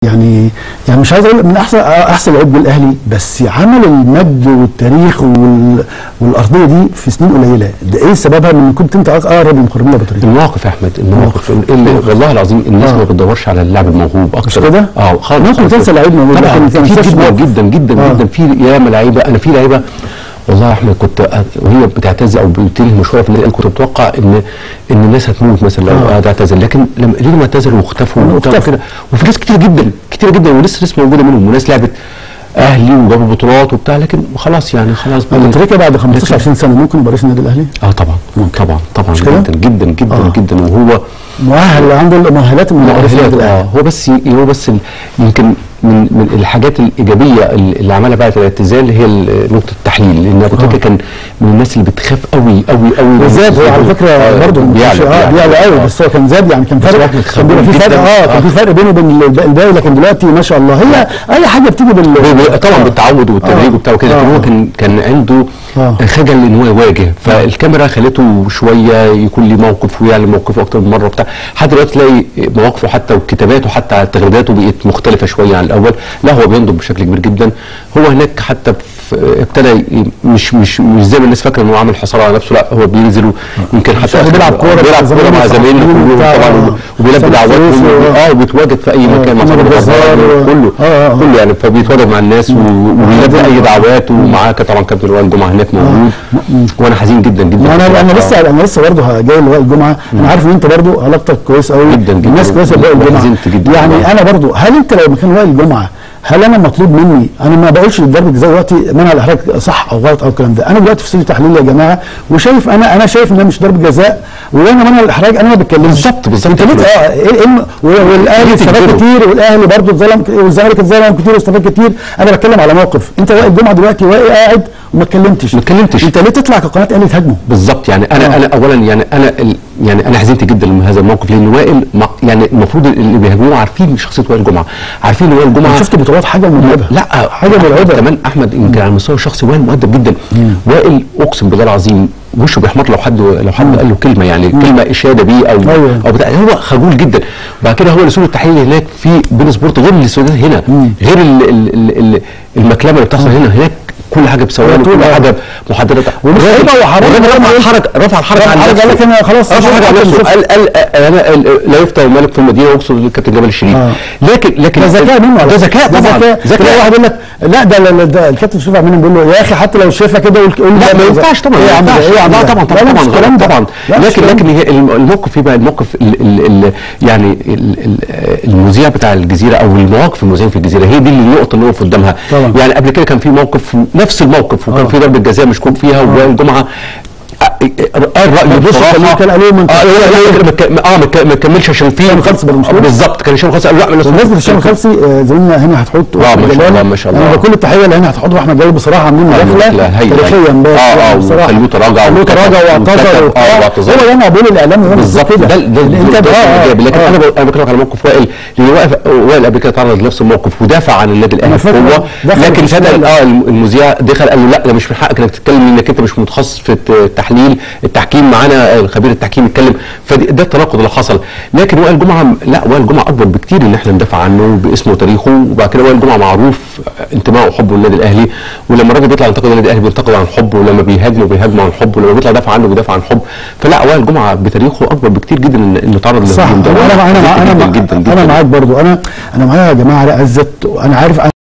يعني يعني مش عايز اقول من احسن احسن لعيب الاهلي بس عمل المجد والتاريخ وال والارضيه دي في سنين قليله ده ايه سببها من كنت انت اقرب للمقربين ابو تريكه المواقف يا احمد المواقف اللي والله العظيم الناس آه. ما بتدورش على اللاعب الموهوب اكتر مش كده؟ اه خالص ممكن خالص. تنسى لعيب موهوب، طبعا لكن ما كتير تنساش جدا موقف. جدا جدا آه. جدا في ياما لعيبه انا في لعيبه والله يا احمد كنت أ- وهي بتعتزل او بتنهي مشوارها في النادي كنت متوقع ان ان الناس هتموت مثلا لو آه. آه. تعتزل لكن لما ليهم اعتزلوا واختفوا وبتاع واختفوا. كده وفي ناس كتير جدا كتير جدا ولسه لسه موجوده منهم وناس لعبت اهلي وجابوا بطولات وبتاع لكن خلاص يعني خلاص ابو تريكه بعد 15 20 سنه ممكن يبقى رئيس النادي الاهلي اه طبعا طبعا طبعا مش كده؟ جدا جدا جدا آه. جدا وهو مؤهل عنده المؤهلات من رئيس النادي مؤهلات اه الاهلي هو بس هو بس ال- يمكن من من الحاجات الايجابيه اللي عملها بعد الاعتزال هي ال- نقطه التحليل لان ابو تريكه كان من الناس اللي بتخاف قوي قوي قوي وزاد هو على فكره برضه بيعلى اه بيعلى قوي بس هو كان زاد يعني كان بس فرق واحد كان بيبقى في خبير فرق جداً. اه كان آه. في فرق بينه وبين الب- الباقي لكن دلوقتي ما شاء الله هي اي حاجه بتيجي بال هو طبعا بالتعود والتدريب آه. وبتاع وكده لكن آه. هو كان كان عنده آه. خجل ان هو يواجه فالكاميرا خلته شويه يكون ليه موقف ويعلن موقفه اكتر من مره وبتاع لحد دلوقتي تلاقي مواقفه حتى وكتاباته حتى تغريداته بقت مختلفه شويه عن الاول لا هو بينضج بشكل كبير جدا هو هناك حتى في ابتدى ي- مش مش مش زي ما الناس فاكره ان هو عامل حصار على نفسه لا هو بينزل يمكن حتى هو بيلعب كورة بيلعب مع كوره مع زمايله زمايله الصحفيين كلهم وبتاع، طبعا آه. وبيلبي سامح دعوات فلوس و- اه وبيتواجد في اي آه، مكان مع محمد صاحب الجزار الجزار و- كله آه، آه. كله يعني فبيتواجد مع الناس و- وبيلبي اي دعوات ومعاه كان طبعا كابتن وائل جمعه هناك موجود وانا حزين جدا جدا ما انا انا لسه انا لسه برضه جاي لوائل الجمعه انا عارف ان انت برضه علاقتك كويس قوي جداً جداً. الناس كويسه بوائل الجمعه حزنت جداً يعني والله. انا برضه هل انت لو مكان وائل الجمعه هل انا مطلوب مني انا ما بقولش ضربه جزاء دلوقتي منع الاحراج صح او غلط او الكلام ده انا دلوقتي في استوديو تحليل يا جماعه وشايف انا انا شايف انها مش ضربه جزاء وانا منع الاحراج انا ما بتكلمش بالظبط، بالظبط. انت ليه اه ايه إيه الم- والاهلي ليه استفاد تجبره؟ كتير والاهلي برضه اتظلم والزمالك اتظلم كتير واستفاد كتير انا بتكلم على موقف انت وائل الجمعه دلوقتي واقف قاعد وما اتكلمتش ما اتكلمتش. انت ليه تطلع كقناه اهلي تهاجمه بالظبط يعني انا آه. انا اولا يعني انا ال يعني انا حزنت جدا من هذا الموقف لان وائل ما- يعني المفروض اللي بيهاجموه عارفين شخصيه وائل جمعه عارفين ان وائل جمعه انا شفت بطولات حاجه مرعبه لا حاجه أحمد مرعبه كمان احمد يمكن على المستوى الشخصي وائل مؤدب جدا وائل اقسم بالله العظيم وشه بيحمر لو حد لو حد قال له كلمه يعني كلمه اشاده بيه او أيوة. او بتاع هو خجول جدا وبعد كده هو الاستوديو التحليلي هناك في بين سبورت غير الاستوديوهات هنا غير ال ال ال ال المكلمه اللي بتحصل هنا هناك كل حاجه بثواني طول كل آه. حاجه محدده ومش الراجل- هيبقى وحرام الراجل ولا رفع إيه؟ الحركه رفع الحركه رفع عن الحركة نفسه قال لك أنا خلاص رفع مش الحركه عن هعمل نفسه شوف. قال قال انا ال- لا يفتى الملك في المدينه واقصد الكابتن جمال الشريف آه. لكن لكن ده ذكاء منه على ده فكرة. ذكاء طبعا تلاقي ذكاء واحد يقول لك لا ده ده, ده الكابتن شريف عمال بيقول له يا اخي حتى لو شايفها كده قول قول لا ده- ما ينفعش طبعا ايه ما يا عم ده؟ ينفعش ايه يا عم لا ده؟ طبعا لا، طبعا لا، مش طبعا الكلام غلط ده. طبعا لا، مش لكن الكلام لكن ده. هي الم- الموقف ايه بقى الموقف ال ال ال يعني ال ال المذيع بتاع الجزيره او المواقف المذيعين في الجزيره هي دي اللي النقطه اللي وقف قدامها طبعا. يعني قبل كده كان في موقف نفس الموقف وكان آه. في ضربه جزاء مشكوك فيها ووائل جمعه قال رايه بص بصراحه كان- كان قالوا من- اه لا لا لا، ما ك- اه ما ك- ما كملش عشان في هشام خالص برضه مش كده؟ بالظبط كان هشام خالص قال لا بمناسبه هشام الخلصي آه، زميلنا هنا هتحط آه، ما شاء الله، ما شاء الله. انا بكل التحيه اللي هنا هتحط واحمد جلال بصراحه عاملين مداخله لا، هي- تاريخيه امبارح آه، آه، يعني بصراحه وخلوه تراجع خلوه تراجع وكتب- واعتذر وكتب، وبتاع. آه، واعتذر. هو ده بقول الاعلام زي ما بالظبط كده ده ده ده, انت ده, آه، آه، الإيجابي. لكن آه. انا ب- انا بكلمك على موقف وائل لان واقف وائل قبل كده تعرض لنفس الموقف ودافع عن النادي الاهلي أنا فاكر هو دخل لكن في فجاه الشمال. اه الم- المذيع دخل قال له لا ده مش من حقك انك تتكلم انك انت مش متخصص في الت- التحليل التحكيم معانا آه، خبير التحكيم يتكلم فده التناقض اللي حصل لكن وائل جمعه لا وائل جمعه اكبر بكتير ان احنا ندافع عنه باسمه وتاريخه وبعد كده وائل جمعه معروف انتمائه وحبه للنادي الاهلي ولما الراجل بيطلع ينتقد النادي الاهلي بينتقد عن حب ولما بيهاجمه بيهاجمه عن حب ولما بيطلع يدافع عنه بيدافع عن حب فلا وائل جمعه بتاريخه اكبر بكتير جدا ان انه تعرض صح للهجوم ده. انا انا جداً انا جدا جدا انا معاك برضو انا انا معايا يا جماعه علاء عزت انا عارف